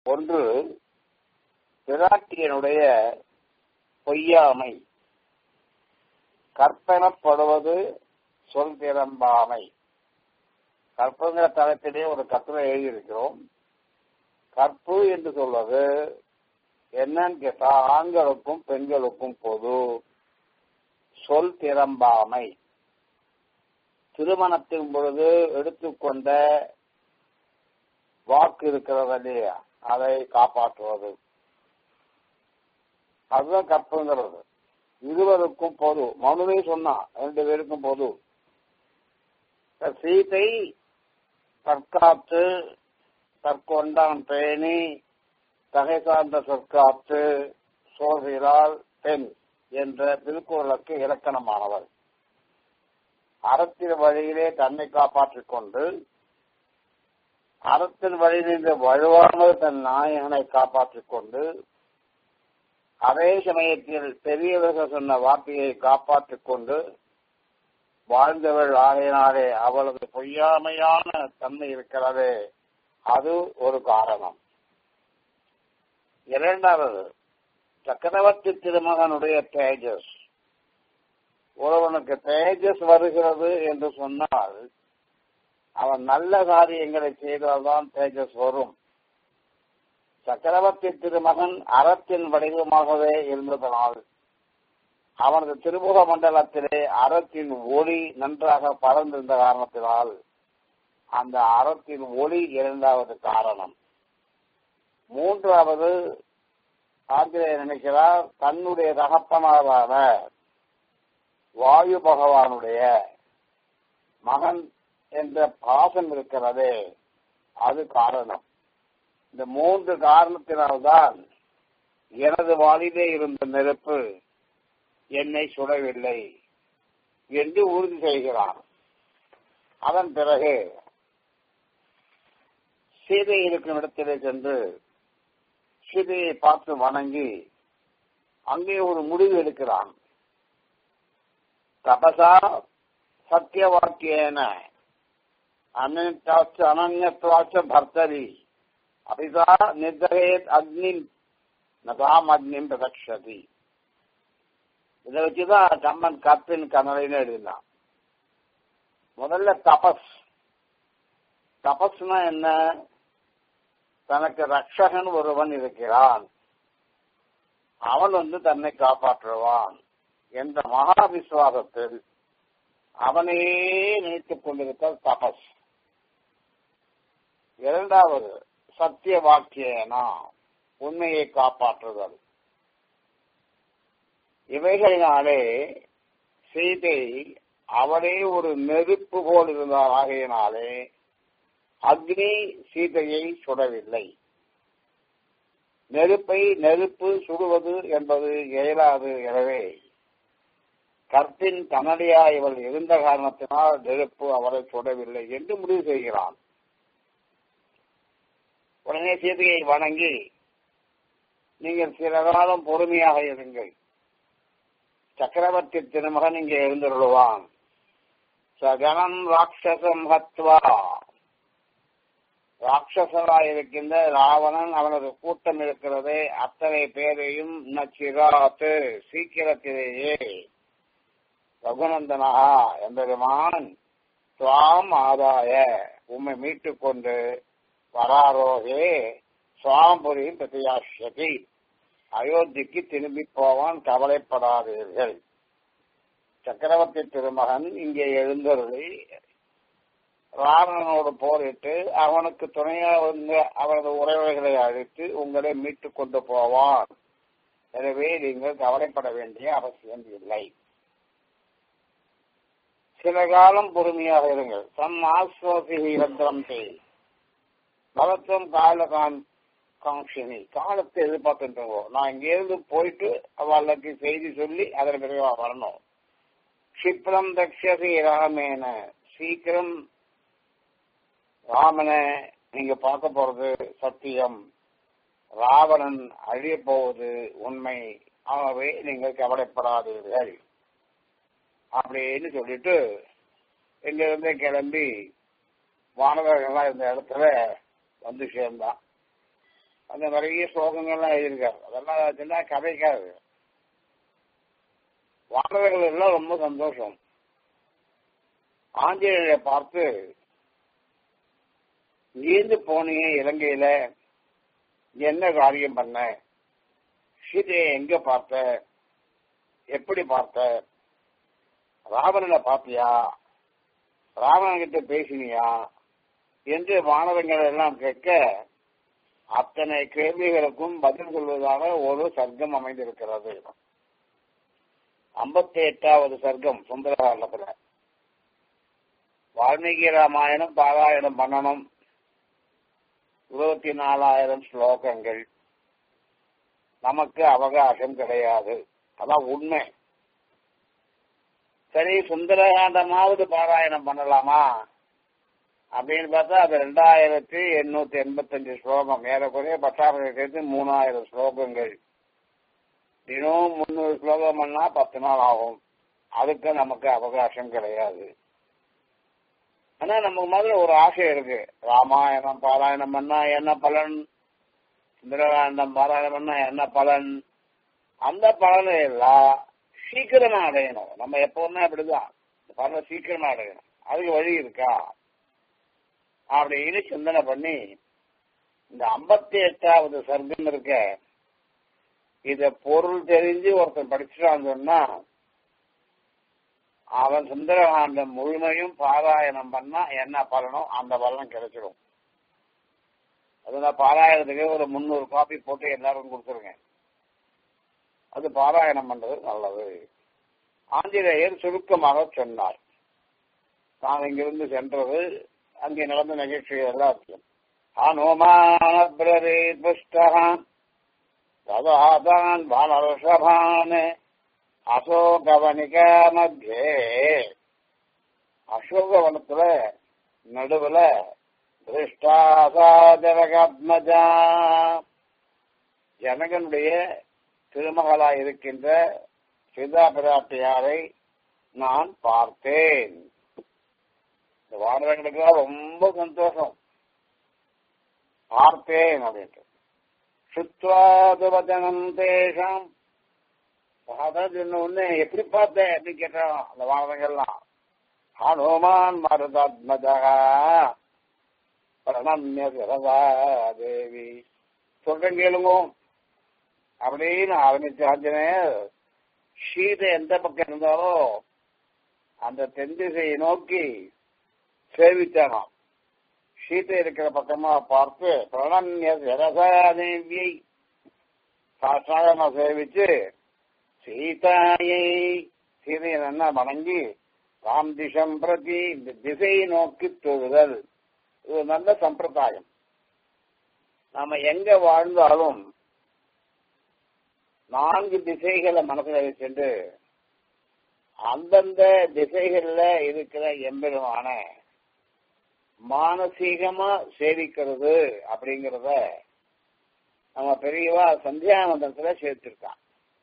ஒன்று பிராட்டியனுடைய பொய்யாமை கற்பனப்படுவது சொல் திறம்பாமை கற்பங்கிற தளத்திலே ஒரு கற்பனை எழுதியிருக்கிறோம் கற்பு என்று சொல்வது என்னன்னு கேட்டா ஆண்களுக்கும் பெண்களுக்கும் பொது சொல் திறம்பாமை திருமணத்தின் பொழுது எடுத்துக்கொண்ட வாக்கு இருக்கிறது இல்லையா அதை காப்பாற்றுவது அதுதான் கற்புங்கிறது இருவருக்கும் பொது மனுவே சொன்னான் ரெண்டு பேருக்கும் பொது சீதை தற்காத்து தற்கொண்டான் பேணி தகை சார்ந்த சொற்காத்து சோகிறாள் பெண் என்ற திருக்குறளுக்கு இலக்கணமானவர் அறத்தின் வழியிலே தன்னை காப்பாற்றிக் கொண்டு அறத்தின் வழியிலிருந்து வலுவாமல் தன் நாயகனை காப்பாற்றிக் கொண்டு அதே சமயத்தில் பெரியவர்கள் சொன்ன வார்த்தையை காப்பாற்றிக் கொண்டு வாழ்ந்தவள் ஆகையினாலே அவளது பொய்யாமையான தன்மை இருக்கிறது அது ஒரு காரணம் இரண்டாவது சக்கரவர்த்தி திருமகனுடைய தேஜஸ் ஒருவனுக்கு தேஜஸ் வருகிறது என்று சொன்னால் அவன் நல்ல காரியங்களை செய்தால்தான் தேஜஸ் வரும் சக்கரவர்த்தி திருமகன் அறத்தின் வடிவமாகவே இருந்ததனால் அவனது திருமுக மண்டலத்திலே அறத்தின் ஒளி நன்றாக பறந்திருந்த காரணத்தினால் அந்த அறத்தின் ஒளி இரண்டாவது காரணம் மூன்றாவது ஆங்கிலேயர் நினைக்கிறார் தன்னுடைய தகப்பனாரான வாயு பகவானுடைய மகன் என்ற பாசம் இருக்கிறதே அது காரணம் இந்த மூன்று காரணத்தினால்தான் எனது வாளிலே இருந்த நெருப்பு என்னை சுடவில்லை என்று உறுதி செய்கிறான் அதன் பிறகு சீதை இருக்கும் இடத்திலே சென்று சீதையை பார்த்து வணங்கி அங்கே ஒரு முடிவு எடுக்கிறான் தபசா சத்திய வாக்கியன அனன்யாச்ச அனன்யத்வாச்ச பர்த்தரி அபிதா நிர்தகேத் அக்னி நதாம் அக்னிம் பிரதக்ஷதி இதை வச்சுதான் கம்மன் கப்பின் கனலைன்னு எழுதினான் முதல்ல தபஸ் தபஸ்னா என்ன தனக்கு ரக்ஷகன் ஒருவன் இருக்கிறான் அவன் வந்து தன்னை காப்பாற்றுவான் என்ற மகா விசுவாசத்தில் அவனையே நினைத்துக் கொண்டிருத்தல் தபஸ் இரண்டாவது சத்திய வாக்கியனா உண்மையை காப்பாற்றுதல் இவைகளினாலே சீதை அவளே ஒரு நெருப்பு போல் இருந்தார் ஆகையினாலே அக்னி சீதையை சுடவில்லை நெருப்பை நெருப்பு சுடுவது என்பது இயலாது எனவே கற்பின் கனடியா இவள் இருந்த காரணத்தினால் நெருப்பு அவரை சுடவில்லை என்று முடிவு செய்கிறான் உடனே சீதையை வணங்கி நீங்கள் சில காலம் பொறுமையாக இருங்கள் சக்கரவர்த்தி திருமகன் இங்கே எழுந்துள்ளுவான் சகனம் ராட்சசம் ஹத்வா ராட்சசராய் இருக்கின்ற ராவணன் அவனது கூட்டம் இருக்கிறதே அத்தனை பேரையும் நச்சிராத்து சீக்கிரத்திலேயே ரகுநந்தனகா என்பெருமான் சுவாம் ஆதாய உம்மை மீட்டுக் கொண்டு வராரோகே சுவாம்புரி பிரதியாஷதி அயோத்திக்கு திரும்பி போவான் கவலைப்படாதீர்கள் சக்கரவர்த்தி திருமகன் இங்கே எழுந்தருளி ராவணனோடு போரிட்டு அவனுக்கு துணையாக வந்த அவனது உறவுகளை அழைத்து உங்களை மீட்டுக் கொண்டு போவான் எனவே நீங்கள் கவலைப்பட வேண்டிய அவசியம் இல்லை சில காலம் பொறுமையாக இருங்கள் சம் ஆஸ்வாசி இலந்திரம் செய் பலத்துவம் கால காங்ஷினி காலத்தை எதிர்பார்த்துருவோம் நான் இங்கிருந்து போயிட்டு அவளுக்கு செய்தி சொல்லி அதன் பிறகு வரணும் கஷிப்ரம் தக்ஷசி ராமேன சீக்கிரம் ராமனை நீங்க பார்க்க போறது சத்தியம் ராவணன் அழிய போவது உண்மை ஆகவே நீங்கள் கவலைப்படாதீர்கள் அப்படின்னு சொல்லிட்டு இங்க இருந்து கிளம்பி வானவர்கள்லாம் இந்த இடத்துல வந்து சேர்ந்தான் அந்த நிறைய ஸ்லோகங்கள்லாம் எழுதியிருக்காரு அதெல்லாம் சின்ன கதைக்காது வானவர்கள் எல்லாம் ரொம்ப சந்தோஷம் ஆஞ்சநேயரை பார்த்து இங்கேருந்து போனீங்க இலங்கையில என்ன காரியம் பண்ண சீதையை எங்க பார்த்த எப்படி பார்த்த ராவணனை பார்த்தியா ராவணன் கிட்ட பேசினியா என்று மாணவர்கள் எல்லாம் கேட்க அத்தனை கேள்விகளுக்கும் பதில் சொல்வதாக ஒரு சர்க்கம் அமைந்திருக்கிறது ஐம்பத்தி எட்டாவது சர்க்கம் சுந்தரகாண்டத்துல வால்மீகி ராமாயணம் பாராயணம் பண்ணணும் இருபத்தி நாலாயிரம் ஸ்லோகங்கள் நமக்கு அவகாசம் கிடையாது அதான் உண்மை சரி சுந்தரகாண்டமாவது பாராயணம் பண்ணலாமா அப்படின்னு பார்த்தா அது ரெண்டாயிரத்தி எண்ணூத்தி எண்பத்தஞ்சு ஸ்லோகம் ஏறக்குறைய பத்தாயிரத்தி மூணாயிரம் ஸ்லோகங்கள் தினம் முந்நூறு ஸ்லோகம் பண்ணா பத்து நாள் ஆகும் அதுக்கு நமக்கு அவகாசம் கிடையாது ஆனா நமக்கு முதல்ல ஒரு ஆசை இருக்கு ராமாயணம் பாராயணம் பண்ணா என்ன பலன் சுந்தரகாண்டம் பாராயணம் பண்ணா என்ன பலன் அந்த பலனை எல்லாம் சீக்கிரமா அடையணும் நம்ம எப்பவுமே அப்படிதான் பலனை சீக்கிரமா அடையணும் அதுக்கு வழி இருக்கா அப்படின்னு சிந்தனை பண்ணி இந்த ஐம்பத்தி எட்டாவது சர்க்கம் இருக்க இத பொருள் தெரிஞ்சு ஒருத்தன் படிச்சுட்டான்னு சொன்னா அவன் சுந்தரகாண்டம் முழுமையும் பாராயணம் பண்ணா என்ன பலனோ அந்த பலனும் கிடைச்சிடும் அதுல பாராயணத்துக்கு ஒரு முந்நூறு காப்பி போட்டு எல்லாரும் கொடுத்துருங்க அது பாராயணம் பண்றது நல்லது ஆஞ்சநேயர் சுருக்கமாக சொன்னார் நான் இங்கிருந்து சென்றது அங்கே நடந்த நிகழ்ச்சி எல்லாத்தையும் ஹனுமானே புஷ்டகான் ததாதான் பாலர்ஷபான் அசோகவனிக மத்தியே அசோகவனத்துல நடுவுல திருஷ்டாசாதரகாத்மஜா ஜனகனுடைய திருமகளா இருக்கின்ற சீதா பிராட்டியாரை நான் பார்த்தேன் இந்த வானவர்களுக்கு ரொம்ப சந்தோஷம் பார்த்தேன் அப்படின்ட்டு சுத்வாது வச்சனம் தேசம் அதாவது என்ன ஒண்ணு எப்படி பார்த்தேன் அப்படின்னு கேட்டான் அந்த வானவங்கள்லாம் ஹனுமான் மருதாத்மஜா பிரணம்ய சிரதா தேவி சொல்றேன் கேளுங்க அப்படின்னு ஆரம்பிச்ச ஆஞ்சநேயர் சீதை எந்த பக்கம் இருந்தாலோ அந்த தென் திசையை நோக்கி சேவித்தானாம் சீதை இருக்கிற பக்கமா பார்த்து பிரணம்ய சிரதா தேவியை சாஸ்திராகமா சேவிச்சு சீதாயை சீதையை என்ன வணங்கி ராம் திசம் பிரதி இந்த திசையை நோக்கி தொழுதல் இது நல்ல சம்பிரதாயம் நாம எங்க வாழ்ந்தாலும் நான்கு திசைகளை மனசுல வச்சுட்டு அந்தந்த திசைகள்ல இருக்கிற எம்பெருமான மானசீகமா சேவிக்கிறது அப்படிங்கிறத நம்ம பெரியவா சந்தியானந்தத்துல சேர்த்திருக்கான்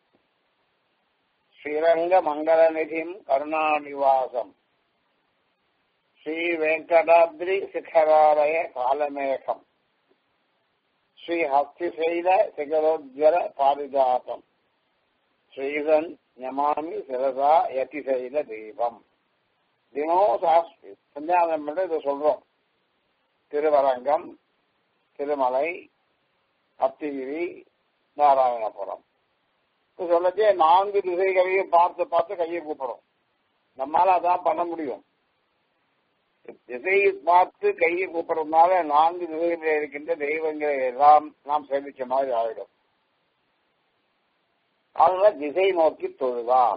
ஸ்ரீரங்க மங்கள நிதிம் கருணாநிவாசம் ஸ்ரீ வெங்கடாத்ரி சிகராலய காலமேகம் ஸ்ரீ ஹஸ்திசைல சிகரோஜ்வல பாரிஜாத்தம் ஸ்ரீதன் ஞமாமி சிரசா யதிசைல தீபம் தினம் சாஸ்திரி சந்தியானம் இதை சொல்றோம் திருவரங்கம் திருமலை அத்திகிரி நாராயணபுரம் சொல்லச்சே நான்கு திசைகளையும் பார்த்து பார்த்து கையை கூப்பிடும் நம்மால அதான் பண்ண முடியும் திசையை பார்த்து கையை கூப்பிடுறதுனால நான்கு திசைகளில் இருக்கின்ற தெய்வங்களை எல்லாம் நாம் சேமிச்ச மாதிரி ஆயிடும் அதனால திசை நோக்கி தொழுதான்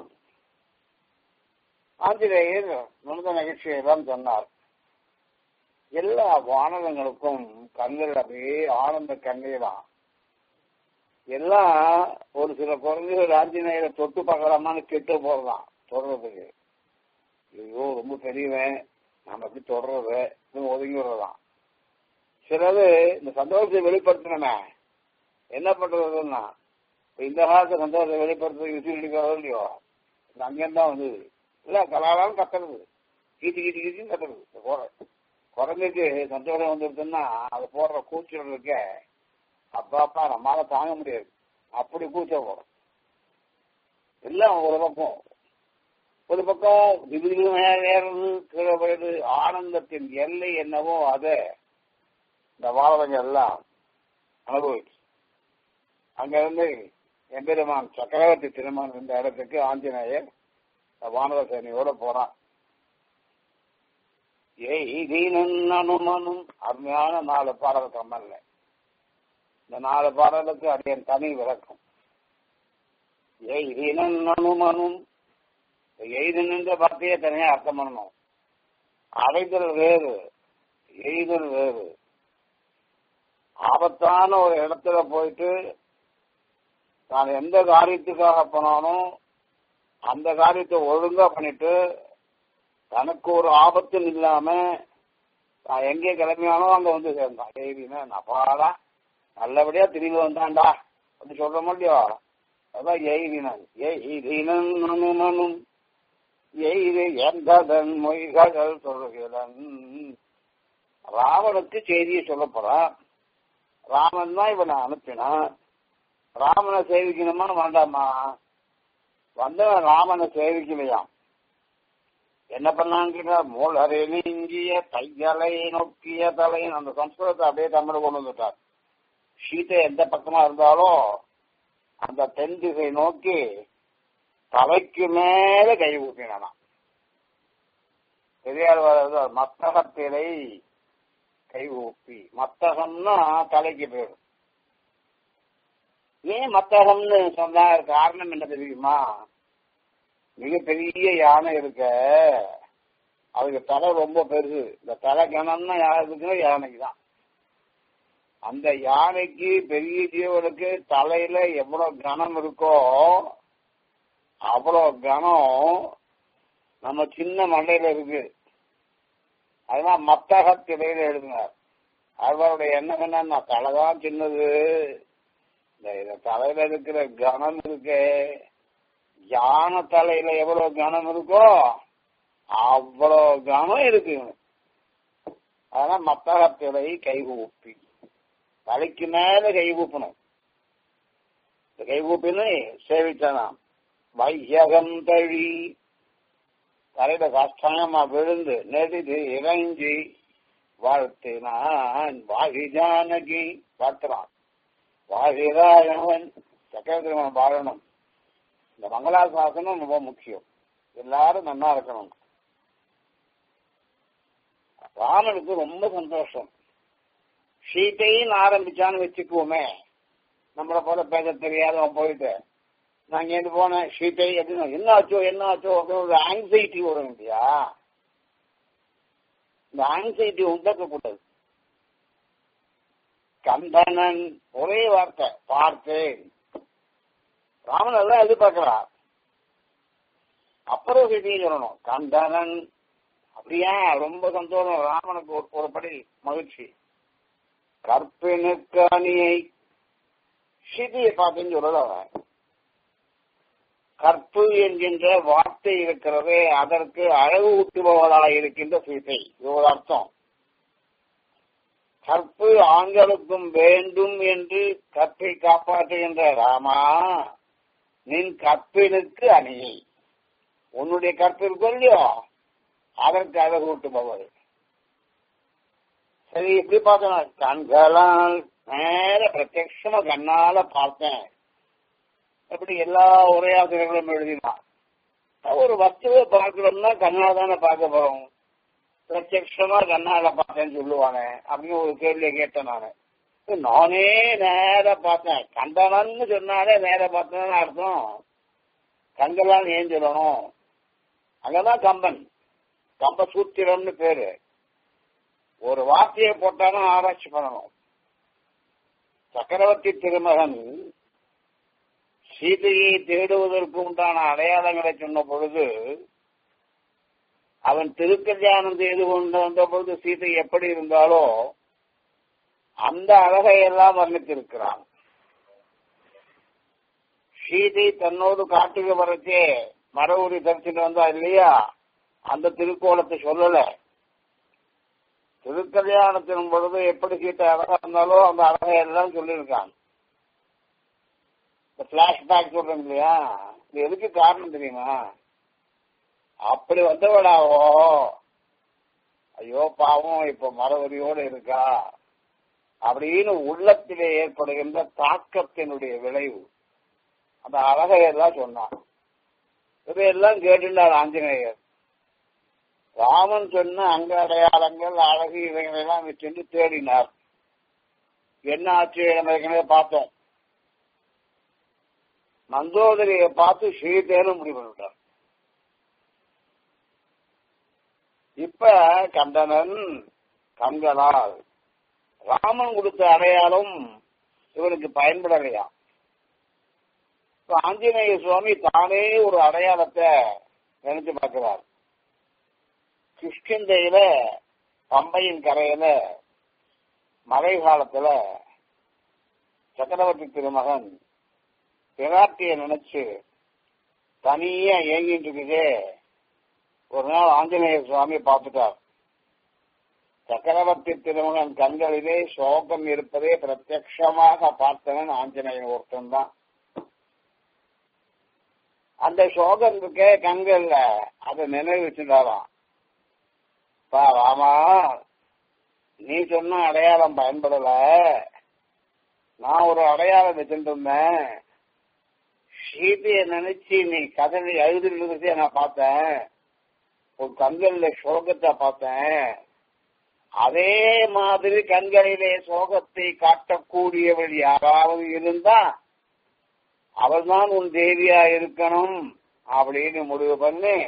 ஆஞ்சநேயர் நடந்த நிகழ்ச்சியெல்லாம் சொன்னார் எல்லா வானகங்களுக்கும் கண்கள் அப்படியே ஆனந்த கண்ணீரான் எல்லாம் ஒரு சில குழந்தைகள் ஆஞ்சநேயரை தொட்டு பார்க்கலாமான்னு கெட்டு போறதான் தொடர்றதுக்கு ஐயோ ரொம்ப பெரியவன் நம்ம எப்படி தொடர்றது ஒதுங்கி விடுறதான் சிலது இந்த சந்தோஷத்தை வெளிப்படுத்தணுமே என்ன பண்றதுன்னா இந்த காலத்து சந்தோஷத்தை வெளிப்படுத்துறதுக்கு விசில் அடிக்கிறதோ இல்லையோ அங்கேயும் தான் வந்தது இல்ல கலாலாம் கத்துறது கீச்சு கீச்சு கீச்சுன்னு கத்துறது போற குரங்குக்கு சந்தோஷம் வந்துருச்சுன்னா அது போடுற கூச்சல் இருக்க அப்பா அப்பா நம்மளால தாங்க முடியாது அப்படி கூச்ச போறோம் எல்லாம் ஒரு பக்கம் ஒரு பக்கம் திடீர்னு நேரம் கீழே போயிடுது ஆனந்தத்தின் எல்லை என்னவோ அதை இந்த வாழ்வங்க எல்லாம் அனுபவிச்சு அங்க இருந்து எம்பெருமான் சக்கரவர்த்தி திருமணம் இருந்த இடத்துக்கு ஆஞ்சநேயர் வானர சேனையோட போறான் ஏதீனன் அனுமனும் அருமையான நாலு பாடல் கம்மல்ல இந்த நாலு பாடலுக்கு அடியன் தனி விளக்கம் எய்தினன் அனுமனும் எய்தன் என்ற வார்த்தையை தனியா அர்த்தம் பண்ணணும் அடைதல் வேறு எய்தல் வேறு ஆபத்தான ஒரு இடத்துல போயிட்டு நான் எந்த காரியத்துக்காக போனாலும் அந்த காரியத்தை ஒழுங்கா பண்ணிட்டு தனக்கு ஒரு ஆபத்தும் இல்லாம நான் எங்கே கிளம்பியானோ அங்க வந்து சேர்ந்தான் எய்தினா நப்பாடா நல்லபடியா திரும்பி வந்தான்டா அப்படி சொல்ற முடியோ அதான் எய்தினன் எய்தினன் அனுமனும் எய்து எந்ததன் மொய்கள் சொல்கிறன் ராவனுக்கு செய்தியை சொல்ல போறான் ராமன் தான் இவனை அனுப்பினான் ராமனை சேவிக்கணுமா வேண்டாமா வந்தவன் ராமனை சேவிக்கலையாம் என்ன பண்ணான்னு மூலரை இஞ்சிய தையலை நோக்கிய தலையின் அந்த சம்ஸ்கிருதத்தை அப்படியே தமிழ் கொண்டு வந்துட்டார் சீத்தை எந்த பக்கமா இருந்தாலும் அந்த தென் திசை நோக்கி தலைக்கு மேல கை ஊட்டினானா பெரியார் வர்றது மத்தகத்திலை கை ஊப்பி மத்தகம்னா தலைக்கு பேரு ஏன் மத்தகம்னு சொன்ன காரணம் என்ன தெரியுமா மிகப்பெரிய யானை இருக்க அதுக்கு தலை ரொம்ப பெருசு இந்த தலை கணம்னா யாருக்குன்னா யானைக்கு தான் அந்த யானைக்கு பெரிய ஜீவனுக்கு தலையில எவ்வளவு கனம் இருக்கோ அவ்வளவு கனம் நம்ம சின்ன மண்டையில இருக்கு அதெல்லாம் மத்தகத்திலையில எழுதினார் அவருடைய எண்ணம் என்னன்னா தலைதான் சின்னது இந்த தலையில இருக்கிற கனம் இருக்கு யானை தலையில எவ்வளவு கனம் இருக்கோ அவ்வளவு கனம் இருக்கு அதெல்லாம் மத்தகத்திலை கை ஊப்பி தலைக்கு மேல கை ஊப்பணும் இந்த கை ஊப்பின்னு சேவிச்சானாம் வையகம் தழி தலையில கஷ்டமா விழுந்து நெடுது இறைஞ்சி வாழ்த்தினான் வாகி ஜானகி வாழ்த்துறான் வாகிராயவன் சக்கரவர்த்தி வாழணும் இந்த மங்களாசாசனம் ரொம்ப முக்கியம் எல்லாரும் நல்லா இருக்கணும் ராமனுக்கு ரொம்ப சந்தோஷம் சீட்டையும் ஆரம்பிச்சான்னு வச்சுக்குவோமே நம்மளை போல பேச தெரியாதவன் போயிட்டு நான் இங்கேருந்து போனேன் சீட்டை அப்படின்னு என்ன ஆச்சோ என்ன ஆச்சோ ஒரு ஆங்ஸைட்டி வரும் இல்லையா இந்த ஆங்ஸைட்டி உண்டாக்கக்கூடாது கந்தனன் ஒரே வார்த்தை பார்த்தேன் ராமன் எல்லாம் எதிர்பார்க்கிறார் அப்புறம் செய்தியும் சொல்லணும் கந்தனன் அப்படியா ரொம்ப சந்தோஷம் ராமனுக்கு ஒரு ஒரு படி மகிழ்ச்சி கற்பினுக்கு அணியை சிதியை பார்த்தேன்னு சொல்லல அவன் கற்பு என்கின்ற வார்த்தை இருக்கிறதே அதற்கு அழகு ஊட்டுபவளாக இருக்கின்ற சீதை இது ஒரு அர்த்தம் கற்பு ஆண்களுக்கும் வேண்டும் என்று கற்பை காப்பாற்றுகின்ற ராமா நின் கற்பினுக்கு அணியை உன்னுடைய கற்பிற்கு இல்லையோ அதற்கு அழகு ஊட்டுபவர் சரி எப்படி பார்த்தேன் கண்களால் நேர பிரத்யமா கண்ணால பார்த்தேன் எப்படி எல்லா உரையாசிரியர்களும் எழுதினான் ஒரு வஸ்துவை பார்க்கணும்னா கண்ணால தானே பார்க்க போறோம் பிரத்யமா கண்ணால பார்த்தேன்னு சொல்லுவானே அப்படின்னு ஒரு கேள்வியை கேட்டேன் நானு நானே நேர பார்த்தேன் கண்டனன்னு சொன்னாலே நேர பார்த்தேன்னு அர்த்தம் கண்டலான்னு ஏன் சொல்லணும் அங்கதான் கம்பன் கம்ப சூத்திரம்னு பேரு ஒரு வார்த்தையை போட்டாலும் ஆராய்ச்சி பண்ணணும் சக்கரவர்த்தி திருமகன் சீதையை தேடுவதற்கு உண்டான அடையாளங்களை சொன்ன பொழுது அவன் திருக்கல்யாணம் செய்து கொண்டு வந்த பொழுது சீதை எப்படி இருந்தாலோ அந்த அழகை எல்லாம் வர்ணித்திருக்கிறான் சீதை தன்னோடு காட்டுக்கு வரச்சே மர உரி தரிசிட்டு வந்தா இல்லையா அந்த திருக்கோலத்தை சொல்லல திருக்கல்யாணத்தின் பொழுது எப்படி சீட்டை அழகா இருந்தாலோ அந்த அழகை எல்லாம் சொல்லியிருக்கான் இந்த பிளாஷ்பேக் சொல்றேன் இல்லையா இது எதுக்கு காரணம் தெரியுமா அப்படி வந்தவடாவோ ஐயோ பாவம் இப்ப மரவரியோடு இருக்கா அப்படின்னு உள்ளத்திலே ஏற்படுகின்ற தாக்கத்தினுடைய விளைவு அந்த அழகை எல்லாம் சொன்னான் இதையெல்லாம் கேட்டுள்ளார் ஆஞ்சநேயர் ராமன் சொன்ன அங்க அடையாளங்கள் அழகு இவைகளெல்லாம் வச்சுட்டு தேடினார் என்ன ஆச்சு நம்ம ஏற்கனவே பார்த்தோம் மந்தோதரியை பார்த்து சீதேன்னு முடிவு பண்ணிட்டார் இப்ப கண்டனன் கண்களால் ராமன் கொடுத்த அடையாளம் இவனுக்கு பயன்படலையா இப்ப ஆஞ்சநேய சுவாமி தானே ஒரு அடையாளத்தை நினைச்சு பார்க்கிறார் கிஷ்கிந்தையில பம்பையின் கரையில மழை காலத்துல சக்கரவர்த்தி திருமகன் பிராட்டிய நினைச்சு தனியா ஏங்கிட்டு இருக்குதே ஒரு நாள் ஆஞ்சநேய சுவாமி பார்த்துட்டார் சக்கரவர்த்தி திருமகன் கண்களிலே சோகம் இருப்பதே பிரத்யட்சமாக பார்த்தவன் ஆஞ்சநேயன் ஒருத்தன் தான் அந்த சோகம் இருக்க கண்கள்ல அதை நினைவு வச்சுட்டாராம் பா ராமா நீ சொன்ன அடையாளம் பயன்படல நான் ஒரு அடையாளம் வச்சுட்டு இருந்தேன் சீதைய நினைச்சு நீ கதறி அழுதுன்றதே நான் பார்த்தேன் உன் கண்கள்ல சோகத்தை பார்த்தேன் அதே மாதிரி கண்களிலே சோகத்தை காட்டக்கூடியவள் யாராவது இருந்தா அவள்தான் உன் தேவியா இருக்கணும் அப்படின்னு முடிவு பண்ணி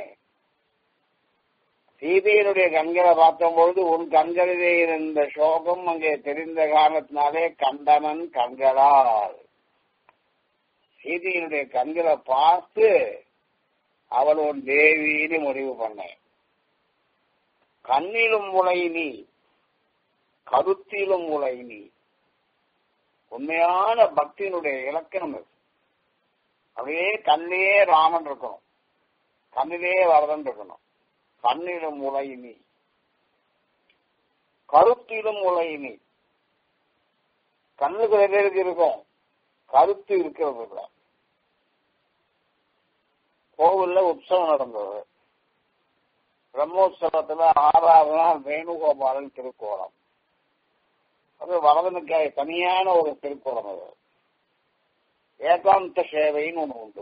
சீதையினுடைய கண்களை பார்த்தபொழுது உன் கண்களிலே இருந்த சோகம் அங்கே தெரிந்த காரணத்தினாலே கண்டனன் கண்களால் சீதையினுடைய கண்களை பார்த்து அவள் உன் தேவின்னு முடிவு பண்ணேன் கண்ணிலும் முளை நீ கருத்திலும் முளை நீ உண்மையான பக்தியினுடைய இலக்கணம் இது அப்படியே கண்ணிலே ராமன் இருக்கணும் கண்ணிலே வரதன் இருக்கணும் கண்ணிலும் முளை நீ கருத்திலும் முளை நீ கண்ணுக்கு பேருக்கு இருக்கும் கருத்து இருக்கிறது இல்லை கோவில்ல உற்சவம் நடந்தது பிரம்மோற்சவத்துல ஆறாவது நாள் வேணுகோபாலன் திருக்கோலம் அது வரதனுக்கு தனியான ஒரு திருக்கோலம் அது ஏகாந்த சேவைன்னு ஒண்ணு உண்டு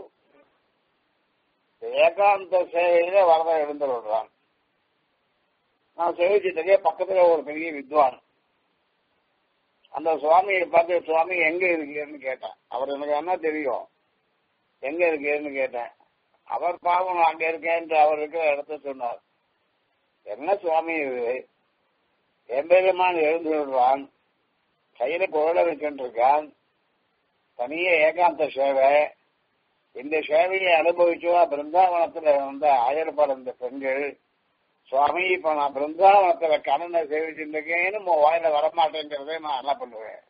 ஏகாந்த சேவையில வரதன் எழுந்துள்ளான் நான் சேவிச்சிட்டே பக்கத்துல ஒரு பெரிய வித்வான் அந்த சுவாமியை பார்த்து சுவாமி எங்க இருக்கீங்கன்னு கேட்டேன் அவர் எனக்கு என்ன தெரியும் எங்க இருக்கீங்கன்னு கேட்டேன் அவர் பாவம் அங்க இருக்கேன் அவர் இருக்கிற இடத்த சொன்னார் என்ன சுவாமி இது எம்பெருமான் எழுந்து விடுவான் கையில குழலை வச்சுருக்கான் தனியே ஏகாந்த சேவை இந்த சேவையை அனுபவிச்சுவா பிருந்தாவனத்துல வந்த ஆயிரப்பாடு இந்த பெண்கள் சுவாமி இப்ப நான் பிருந்தாவனத்துல கண்ணனை சேவிச்சுருக்கேன்னு உன் வாயில வரமாட்டேங்கிறதே நான் என்ன பண்ணுவேன்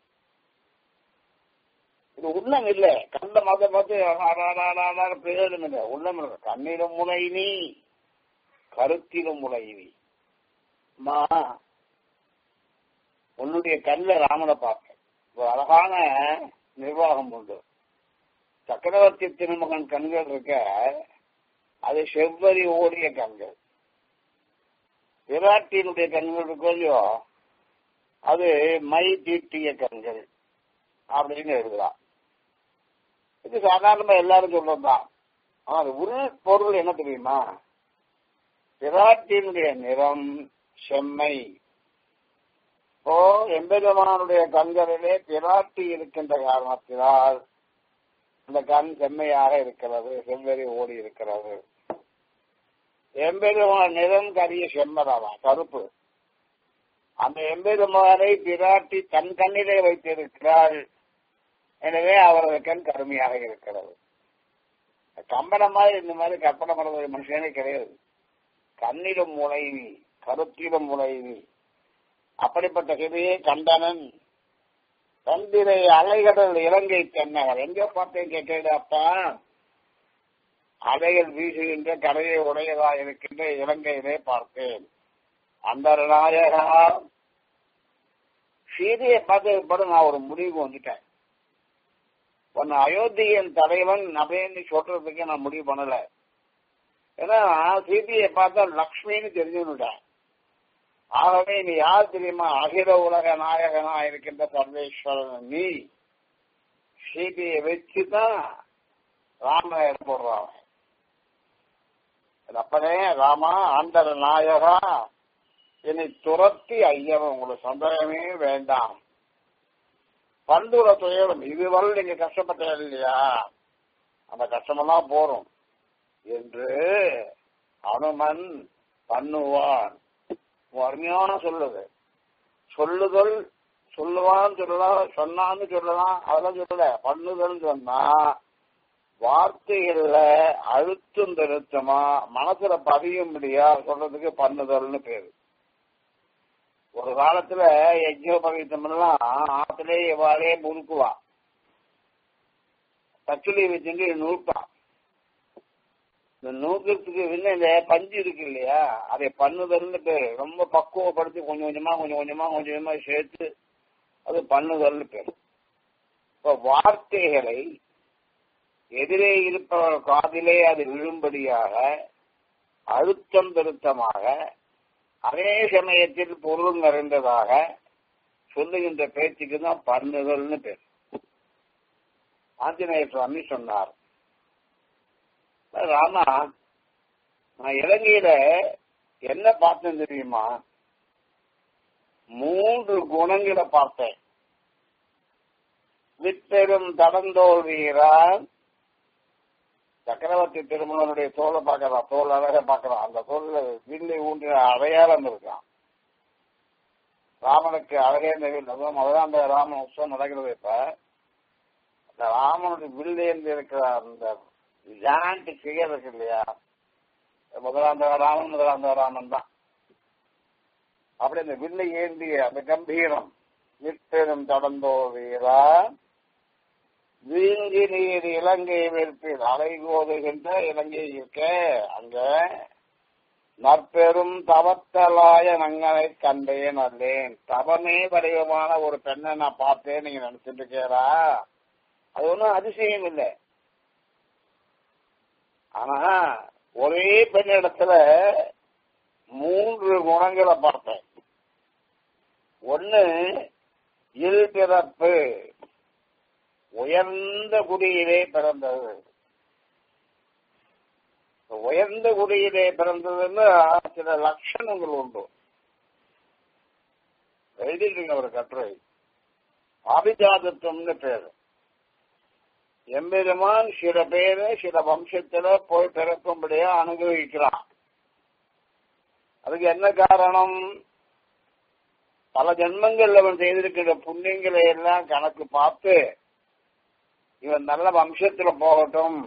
இது உள்ளம் இல்ல கண்ட மத பார்த்து பிரயோஜனம் இல்லை உள்ளம் இல்லை கண்ணிலும் முனை நீ கருத்திலும் முனை நீ அம்மா உன்னுடைய கண்ணில ராமனை பார்த்தேன் ஒரு அழகான நிர்வாகம் உண்டு சக்கரவர்த்தி திருமகன் கண்கள் இருக்க அது செவ்வரி ஓடிய கண்கள் விராட்டியினுடைய கண்கள் இருக்கோ இல்லையோ அது மை தீட்டிய கண்கள் அப்படின்னு எழுதுறான் இது சாதாரணமா எல்லாரும் சொல்றதுதான் ஆனா அது உள் பொருள் என்ன தெரியுமா விராட்டியினுடைய நிறம் செம்மை இப்போ எம்பெருமானுடைய கண்களிலே பிராட்டி இருக்கின்ற காரணத்தினால் அந்த கண் செம்மையாக இருக்கிறது செவ்வெறி ஓடி இருக்கிறது எம்பெருமான் நிறம் கரிய செம்மதாமா கருப்பு அந்த எம்பெருமானை பிராட்டி தன் கண்ணிலே வைத்திருக்கிறாள் எனவே அவரது கண் கருமையாக இருக்கிறது கம்பன மாதிரி இந்த மாதிரி கற்பனை பண்ணுறது மனுஷனே கிடையாது கண்ணிலும் முளைவி கருத்திலும் முளைவி அப்படிப்பட்ட சிதையை கண்டனன் தந்திரை அலைகடல் இலங்கை தென்னவர் எங்க பார்த்தேன் கேட்டேடாப்பா அலைகள் வீசுகின்ற கரையை உடையதா இருக்கின்ற இலங்கையிலே பார்த்தேன் அந்த நாயகா சீதையை பார்த்ததுக்கு பிறகு நான் ஒரு முடிவுக்கு வந்துட்டேன் உன்னை அயோத்தியின் தலைவன் அப்படின்னு சொல்றதுக்கு நான் முடிவு பண்ணல ஏன்னா சீதையை பார்த்தா லக்ஷ்மின்னு தெரிஞ்சுன்னுட்டேன் ஆகவே நீ யார் தெரியுமா அகில உலக நாயகனா இருக்கின்ற சர்வேஸ்வரன் நீ சீதையை வச்சுதான் ராமனை போடுறான் அப்பனே ராமா ஆண்டர நாயகா என்னை துரத்தி ஐயவன் உங்களுக்கு சந்தேகமே வேண்டாம் பண்டுர துயரம் இதுவரை நீங்க கஷ்டப்பட்ட இல்லையா அந்த கஷ்டமெல்லாம் போறோம் என்று அனுமன் பண்ணுவான் அருமையான சொல்லுது சொல்லுதல் சொல்லுவான்னு சொல்லலாம் சொன்னான்னு சொல்லலாம் அதெல்லாம் சொல்லல பண்ணுதல் சொன்னா வார்த்தைகள்ல அழுத்தம் திருத்தமா மனசுல பதியும்படியா சொல்றதுக்கு பண்ணுதல்னு பேரு ஒரு காலத்துல யஜ்யோபவீத்தம் எல்லாம் ஆத்திலே இவாளே முறுக்குவா தச்சுளி வச்சுட்டு நூற்றான் இந்த நூக்கத்துக்கு இன்னும் இந்த பஞ்சு இருக்கு இல்லையா அதை பண்ணுதல்னு பேரு ரொம்ப பக்குவப்படுத்தி கொஞ்சம் கொஞ்சமா கொஞ்சம் கொஞ்சமா கொஞ்சம் கொஞ்சமா சேர்த்து அது பண்ணுதல்னு பேரு இப்ப வார்த்தைகளை எதிரே இருப்பவர் காதிலே அது விழும்படியாக அழுத்தம் திருத்தமாக அதே சமயத்தில் பொருள் நிறைந்ததாக சொல்லுகின்ற பேச்சுக்கு தான் பண்ணுதல்னு பேர் ஆஞ்சநேய சுவாமி சொன்னார் ராமா நான் இலங்கையில என்ன பார்த்தேன் தெரியுமா மூன்று குணங்களை பார்த்தேன் விட்டெரும் தடந்தோல் வீரான் சக்கரவர்த்தி திருமணனுடைய தோலை பார்க்கலாம் தோல் அழக பார்க்கலாம் அந்த தோல்ல வில்லை ஊன்றின அடையாளம் இருக்கான் ராமனுக்கு அழகே முதல்ல அந்த ராமன் உற்சவம் நடக்கிறது இப்ப அந்த ராமனுடைய வில்லேந்து இருக்கிற அந்த ஜாண்ட் ஃபிகர் இருக்கு இல்லையா முதலாந்த ராமன் முதலாந்த ராமன் தான் அப்படி அந்த வில்லை ஏந்திய அந்த கம்பீரம் விட்டெரும் தடந்தோ வீரா வீங்கி நீர் இலங்கை வெறுப்பில் அலைகோதுகின்ற இலங்கை இருக்க அங்க நற்பெரும் தவத்தலாய நங்கனை கண்டேன் அல்லேன் தவமே வடிவமான ஒரு பெண்ணை நான் பார்த்தேன் நீங்க நினைச்சிட்டு இருக்கீரா அது ஒன்றும் அதிசயம் இல்லை ஆனா ஒரே பெண்ணிடத்துல மூன்று குணங்களை பார்த்தேன் ஒன்னு இல் பிறப்பு உயர்ந்த குடியிலே பிறந்தது உயர்ந்த குடியிலே பிறந்ததுன்னு சில லட்சணங்கள் உண்டு எழுதிருங்க ஒரு கட்டுரை அபிஜாதத்துவம்னு பேரு எம்பெருமான் சில பேரு சில வம்சத்துல போய் பிறக்கும்படியா அனுபவிக்கிறான் அதுக்கு என்ன காரணம் பல ஜென்மங்கள் அவன் செய்திருக்கிற புண்ணியங்களை எல்லாம் கணக்கு பார்த்து இவன் நல்ல வம்சத்துல போகட்டும்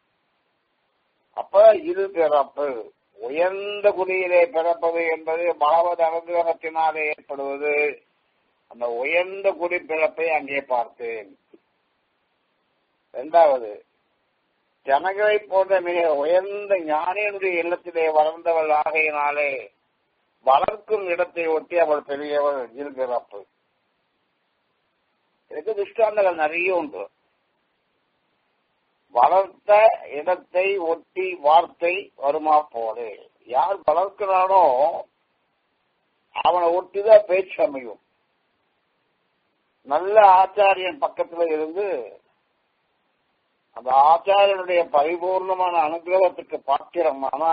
அப்ப இது பிறப்பு உயர்ந்த குடியிலே பிறப்பது என்பது பகவத் அனுகிரகத்தினாலே ஏற்படுவது அந்த உயர்ந்த குடி பிறப்பை அங்கே பார்த்தேன் இரண்டாவது ஜனகளை போன்ற மிக உயர்ந்த ஞானியனுடைய இல்லத்திலே வளர்ந்தவள் ஆகையினாலே வளர்க்கும் இடத்தை ஒட்டி அவள் பெரியவள் இருக்கிறப்பு இதுக்கு திருஷ்டாந்தங்கள் நிறைய உண்டு வளர்த்த இடத்தை ஒட்டி வார்த்தை வருமா போலே யார் வளர்க்கிறானோ அவனை ஒட்டிதான் பேச்சு அமையும் நல்ல ஆச்சாரியன் பக்கத்துல இருந்து அந்த ஆச்சாரியனுடைய பரிபூர்ணமான அனுகிரகத்துக்கு பாத்திரமானா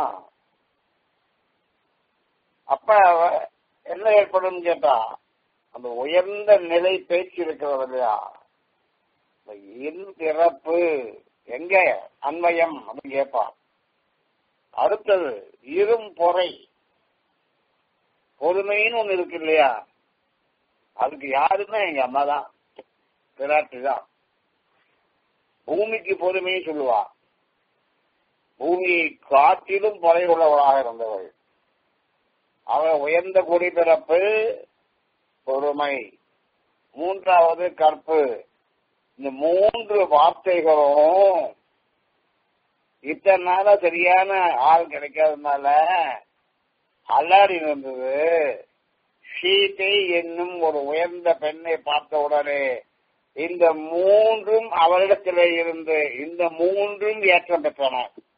அப்ப என்ன ஏற்படும் கேட்டா அந்த உயர்ந்த நிலை பேச்சு இருக்கிறது இல்லையா இன் பிறப்பு எங்க அன்வயம் அப்படின்னு கேட்பான் அடுத்தது இரும் பொறை பொறுமைன்னு ஒண்ணு இருக்கு இல்லையா அதுக்கு யாருன்னா எங்க அம்மா தான் பிராட்டி தான் பூமிக்கு பொறுமையை சொல்லுவா பூமியை காட்டிலும் பொறை உள்ளவளாக இருந்தவள் அவள் உயர்ந்த குடிபிறப்பு பொறுமை மூன்றாவது கற்பு இந்த மூன்று வார்த்தைகளும் இத்தனை நாள சரியான ஆள் கிடைக்காதனால அல்லாடி இருந்தது சீதை என்னும் ஒரு உயர்ந்த பெண்ணை பார்த்த உடனே இந்த மூன்றும் அவரிடத்திலே இருந்து இந்த மூன்றும் ஏற்றம் பெற்றன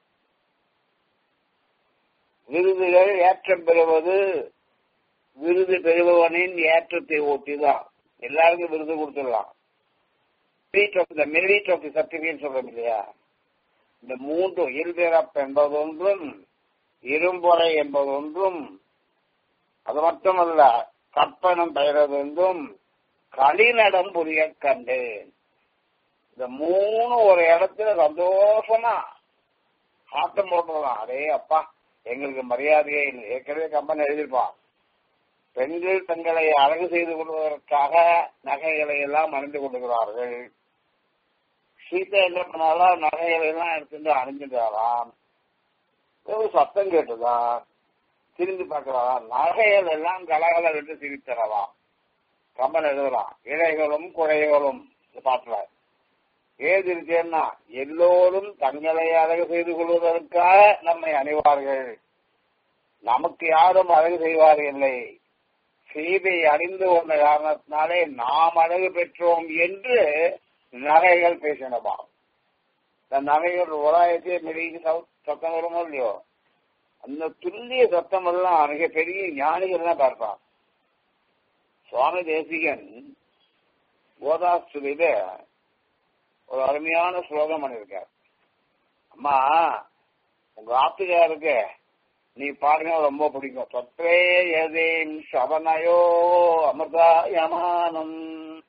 விருதுகள் ஏற்றம் பெறுவது விருது பெறுபவனின் ஏற்றத்தை ஒட்டிதான் எல்லாருக்கும் விருது கொடுத்துடலாம் merit of the merit of the certificate சொல்றோம் இல்லையா இந்த மூன்று இருபிறப்பு என்பதொன்றும் இரும்பொறை என்பதொன்றும் அது மட்டுமல்ல கற்பனம் பெயரதொன்றும் களிநடம் புரிய கண்டேன் இந்த மூணு ஒரு இடத்துல சந்தோஷமா ஆட்டம் போட்டுடலாம் அதே அப்பா எங்களுக்கு மரியாதையே இல்லை ஏற்கனவே கம்பன் எழுதியிருப்பான் பெண்கள் தங்களை அழகு செய்து கொள்வதற்காக நகைகளை எல்லாம் அணிந்து கொள்கிறார்கள் சீதை என்ன பண்ணாலும் நகைகளை எல்லாம் எடுத்துட்டு அணிஞ்சிட்டாராம் ஒரு சத்தம் கேட்டுதான் திரும்பி பார்க்கலாம் நகைகள் எல்லாம் கலகல விட்டு சிரித்தரலாம் கம்பன் எழுதலாம் இழைகளும் குழைகளும் இந்த பாட்டுல ஏது இருக்கேன்னா எல்லோரும் தங்களை அழகு செய்து கொள்வதற்காக நம்மை அணிவார்கள் நமக்கு யாரும் அழகு செய்வார்கள் இல்லை சீதை அறிந்து கொண்ட காரணத்தினாலே நாம் அழகு பெற்றோம் என்று நகைகள் பேசினமா இந்த நகைகள் உலாயத்தையே மெருகி சத்தம் வருமோ இல்லையோ அந்த துல்லிய சத்தம் எல்லாம் மிக பெரிய ஞானிகள் தான் பார்ப்பான் சுவாமி தேசிகன் கோதாஸ்துரியில ஒரு அருமையான ஸ்லோகம் பண்ணிருக்கார் அம்மா உங்க ஆத்துக்காருக்கு நீ பாடுங்க ரொம்ப பிடிக்கும் தொற்றே எதேன் சவனயோ அமிர்தாயமானம்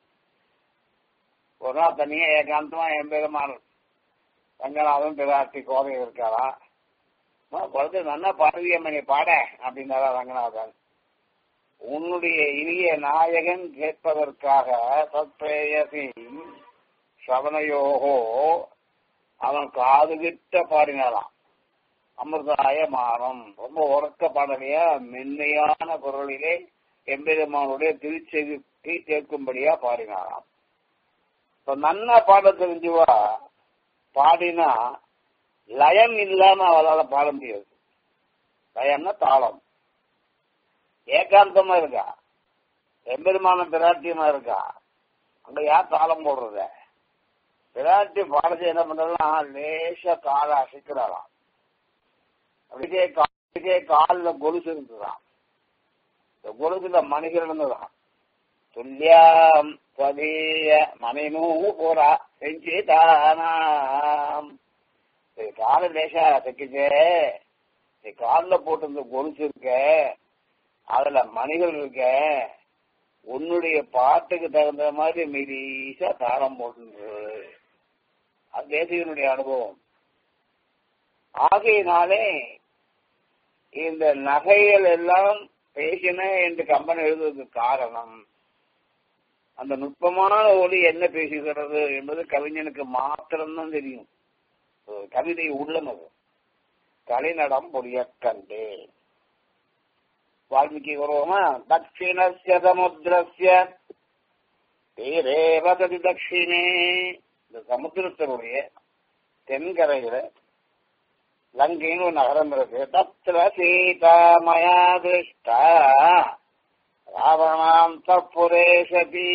ஒரு நாள் தனியா ஏகாந்தமா என் பெருமாள் ரங்கநாதன் பிராட்டி கோதை இருக்காரா குழந்தை நல்லா பாடுவியம்மா நீ பாட அப்படின்னாரா ரங்கநாதன் உன்னுடைய இனிய நாயகன் கேட்பதற்காக தத்ரேயசி சவனயோகோ அவன் காது கிட்ட பாடினாலாம் அமிர்தாய மானம் ரொம்ப உறக்க பாடலையா மென்மையான குரலிலே எம்பெருமானுடைய திருச்செவி கேட்கும்படியா பாடினாராம் இப்ப நன்னா பாட தெரிஞ்சுவா பாடினா லயம் இல்லாம அவளால பாட முடியாது லயம்னா தாளம் ஏகாந்தமா இருக்கா எம்பெருமான பிராட்டியமா இருக்கா அங்க யார் தாளம் போடுறத பிராட்டி பாடத்தை என்ன பண்றதுனா லேசா காலை அசைக்கிறாராம் அப்படியே அப்படியே காலில் கொலுசு இருந்துதான் இந்த கொலுசுல மணிகள் இருந்துதான் துல்லியம் பதீய மணினூ போரா செஞ்சுதானாம் கால லேசா தைக்குச்சு நீ காலில் போட்டு இந்த கொலுசு இருக்க அதுல மணிகள் இருக்க உன்னுடைய பாட்டுக்கு தகுந்த மாதிரி மெலீசா தாளம் போட்டு அது தேசியனுடைய அனுபவம் ஆகையினாலே இந்த நகைகள் எல்லாம் பேசின என்று கம்பன் எழுதுவதற்கு காரணம் அந்த நுட்பமான ஒளி என்ன பேசுகிறது என்பது கவிஞனுக்கு மாத்திரம்தான் தெரியும் கவிதை உள்ளம் அது கலைநடம் பொடிய கண்டு வால்மீகி வருவோமா தட்சிணஸ்ய சமுத்திரஸ்ய தீரே வததி தட்சிணே இந்த சமுத்திரத்தினுடைய தென்கரையில லங்கைன்னு ஒரு நகரம் இருக்கு தத்திர சீதா மயா திருஷ்டா ராவணாம் தப்புரேசதி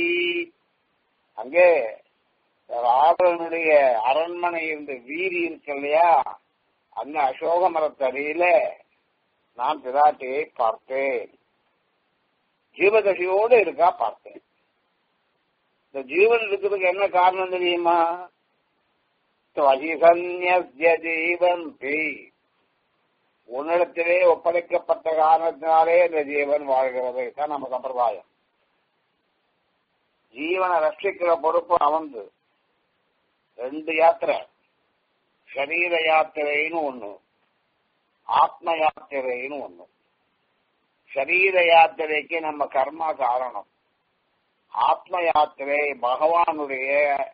அங்கே ராவணனுடைய அரண்மனை இருந்த வீதி இருக்கு இல்லையா அங்க அசோக மரத்தடியில நான் பிராட்டியை பார்த்தேன் ஜீவதசையோடு இருக்கா பார்த்தேன் இந்த ஜீவன் இருக்கிறதுக்கு என்ன காரணம் தெரியுமா ஜீவந்தி உன்னிடத்திலே ஒப்படைக்கப்பட்ட காரணத்தினாலே இந்த ஜீவன் வாழ்கிறது தான் நம்ம சம்பிரதாயம் ஜீவனை ரட்சிக்கிற பொறுப்பு அவந்து ரெண்டு யாத்திரை சரீர யாத்திரைன்னு ஒண்ணு ஆத்ம யாத்திரைன்னு ஒண்ணு சரீர யாத்திரைக்கு நம்ம கர்மா காரணம் ஆத்ம யாத்திரை பகவானுடைய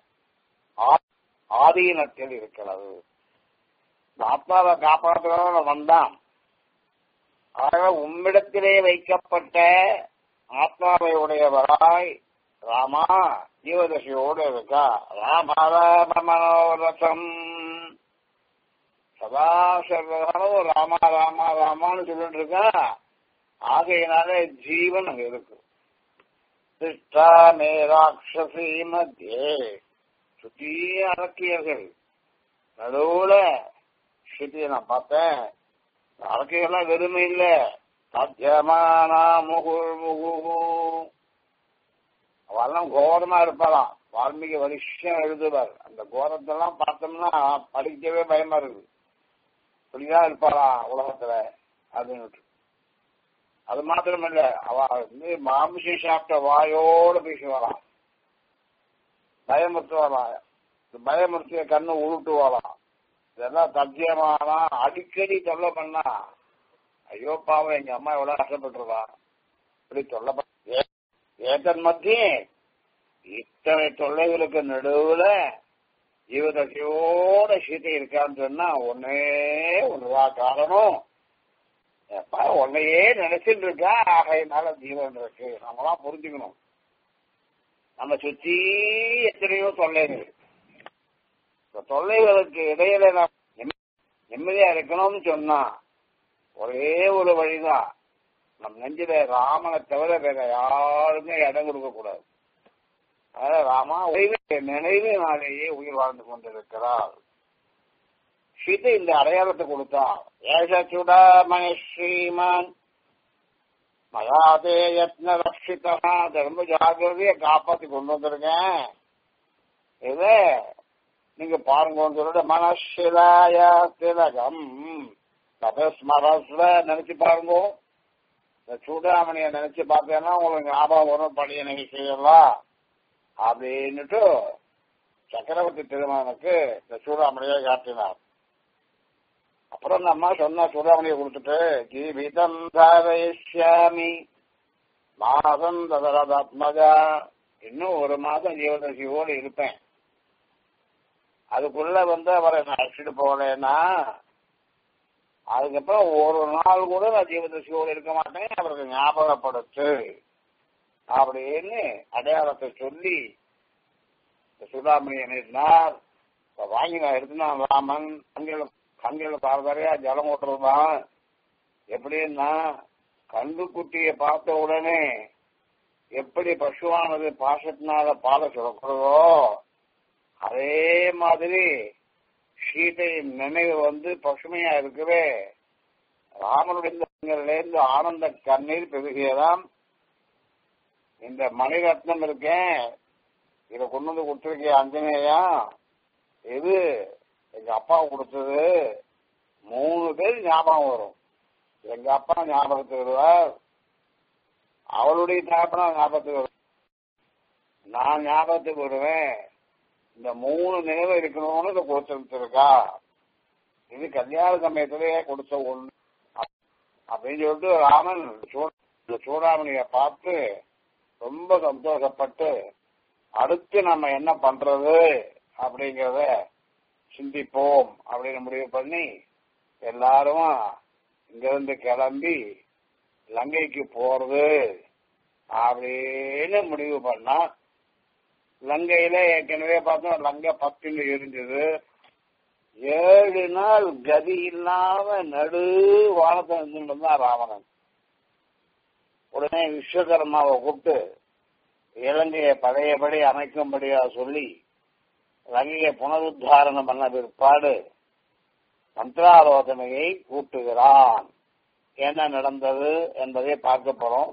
ஆதீனத்தில் இருக்கிறது இந்த ஆத்மாவை காப்பாற்றுறவன் வந்தான் ஆக உம்மிடத்திலே வைக்கப்பட்ட ஆத்மாவை உடையவராய் ராமா ஜீவதசையோடு இருக்கா ராம ராம மனோரசம் சதா சர்வகாலம் ராமா ராமா ராமான்னு சொல்லிட்டு இருக்கா ஆகையினாலே ஜீவன் அங்க இருக்கு சிஷ்டா மே ராட்சசி மத்தியே சுத்திய அரக்கியர்கள் நடுவுல ஸ்ருதியை நான் பார்த்தேன் அரக்கையெல்லாம் வெறுமை இல்ல சாத்தியமானா முகுள் முகு அவெல்லாம் கோரமா இருப்பாளாம் வால்மீகி வருஷம் எழுதுவார் அந்த கோரத்தெல்லாம் பார்த்தோம்னா படிக்கவே பயமா இருக்கு இப்படிதான் இருப்பாளாம் உலகத்துல அப்படின்னு அது மாத்திரம் இல்ல அவ வந்து மாமிசம் சாப்பிட்ட வாயோட பேசுவாளாம் பயமுறுத்துவாளாம் பயமுறுத்திய கண்ணு உருட்டுவாளாம் இதெல்லாம் தத்தியமானா அடிக்கடி தொல்லை பண்ணா ஐயோ பாவம் எங்க அம்மா எவ்வளவு கஷ்டப்பட்டுருவா இப்படி தொல்லை ஏத்தன் மத்தியே இத்தனை தொல்லைகளுக்கு நடுவுல ஜீவதசையோட சீதை இருக்கான்னு சொன்னா ஒன்னே ஒண்ணுதான் காரணம் எப்ப உன்னையே நினைச்சிட்டு இருக்கா ஆகையினால ஜீவன் இருக்கு நம்மளாம் புரிஞ்சுக்கணும் நம்ம சுத்தி எத்தனையோ தொல்லைகள் இந்த தொல்லைகளுக்கு இடையில நாம் நிம்மதியா இருக்கணும்னு சொன்னா ஒரே ஒரு வழிதான் நம் நெஞ்சில ராமனை தவிர வேற யாருமே இடம் கொடுக்க கூடாது அதனால ராமா நினைவினாலேயே உயிர் வாழ்ந்து கொண்டிருக்கிறார் சீதை இந்த அடையாளத்தை கொடுத்தா ஏஷ சுடாமணி ஸ்ரீமான் மயாதே யத்ன ரட்சிதா ரொம்ப ஜாகிரதைய காப்பாத்தி கொண்டு வந்திருக்கேன் இது நீங்க பாருங்க சொல்லிட்டு மனசிலாய திலகம் தபஸ்மரஸ்ல நினைச்சு பாருங்க இந்த சூடாமணிய நினைச்சு பார்த்தேன்னா உங்களுக்கு ஞாபகம் வரும் பழைய நிகழ்ச்சிகள்லாம் அப்படின்னுட்டு சக்கரவர்த்தி திருமணனுக்கு இந்த சூடாமணியை காட்டினார் அப்புறம் அந்த அம்மா சொன்ன சூடாமணியை கொடுத்துட்டு ஜீவிதம் தாரயிஷ்யாமி மாதம் ததரதாத்மஜா இன்னும் ஒரு மாதம் ஜீவதசியோடு இருப்பேன் அதுக்குள்ள வந்து அவரை நான் அழைச்சிட்டு போகலன்னா அதுக்கப்புறம் ஒரு நாள் கூட நான் ஜீவதசியோடு இருக்க மாட்டேன் அவருக்கு ஞாபகப்படுத்து அப்படின்னு அடையாளத்தை சொல்லி சுடாமணி நின்றார் வாங்கி நான் எடுத்துனான் ராமன் கண்கள் கண்கள் தாரதாரையா ஜலம் ஓட்டுறதுதான் எப்படின்னா கண்டு குட்டியை பார்த்த உடனே எப்படி பசுவானது பாசத்தினால பாலை சுரக்கிறதோ அதே மாதிரி சீதையின் நினைவு வந்து பசுமையா இருக்கவே ராமனுடைய இருந்து ஆனந்த கண்ணீர் பெருகியதாம் இந்த மணிரத்னம் இருக்கேன் இதை கொண்டு வந்து கொடுத்துருக்கேன் அஞ்சனேயா இது எங்க அப்பா கொடுத்தது மூணு பேர் ஞாபகம் வரும் எங்க அப்பா ஞாபகத்துக்கு வருவார் அவளுடைய தகப்பனா ஞாபகத்துக்கு வரும் நான் ஞாபகத்துக்கு வருவேன் இந்த மூணு நினைவு இருக்கணும்னு இதை கொடுத்துருக்கா இது கல்யாண சமயத்திலேயே கொடுத்த ஒண்ணு அப்படின்னு சொல்லிட்டு ராமன் சூடாமணிய பார்த்து ரொம்ப சந்தோஷப்பட்டு அடுத்து நம்ம என்ன பண்றது அப்படிங்கிறத சிந்திப்போம் அப்படின்னு முடிவு பண்ணி எல்லாரும் இங்கிருந்து கிளம்பி லங்கைக்கு போறது அப்படின்னு முடிவு பண்ணா லங்கையில ஏற்கனவே பார்த்தோம் லங்கை பத்துன்னு இருந்தது ஏழு நாள் கதி இல்லாம நடு வானத்தை இருந்தான் ராவணன் உடனே விஸ்வகர்மாவை கூப்பிட்டு இலங்கையை பழையபடி அமைக்கும்படியா சொல்லி லங்கையை புனருத்தாரணம் பண்ண பிற்பாடு மந்திராலோசனையை கூட்டுகிறான் என்ன நடந்தது என்பதை பார்க்க போறோம்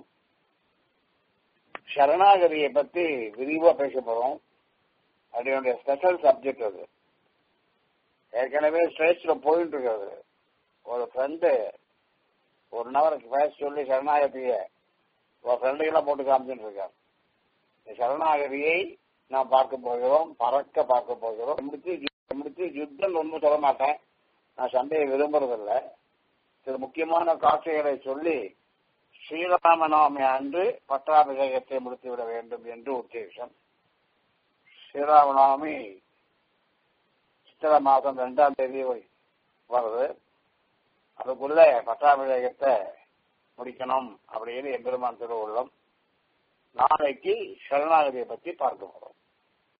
சரணாகதியை பத்தி விரிவா பேச போறோம் அதனுடைய ஸ்பெஷல் சப்ஜெக்ட் அது ஏற்கனவே ஸ்டேஜ்ல போயிட்டு இருக்கிறது ஒரு ஃப்ரெண்டு ஒரு நபருக்கு பேச சொல்லி சரணாகதிய ஒரு ஃப்ரெண்டுக்கெல்லாம் போட்டு காமிச்சுட்டு இருக்கார் சரணாகதியை நாம் பார்க்க போகிறோம் பறக்க பார்க்க போகிறோம் முடிச்சு முடிச்சு யுத்தம் ஒன்றும் சொல்ல மாட்டேன் நான் சண்டையை விரும்புறதில்லை சில முக்கியமான காட்சிகளை சொல்லி ஸ்ரீராமநவமி அன்று பட்டாபிஷேகத்தை முடித்துவிட வேண்டும் என்று உத்தேசம் ஸ்ரீராமநவமி சித்திரை மாதம் ரெண்டாம் தேதி வருது அதுக்குள்ள பட்டாபிஷேகத்தை முடிக்கணும் அப்படின்னு எம்பெருமான் திருவுள்ளம் நாளைக்கு சரணாகதியை பற்றி பார்க்க போறோம்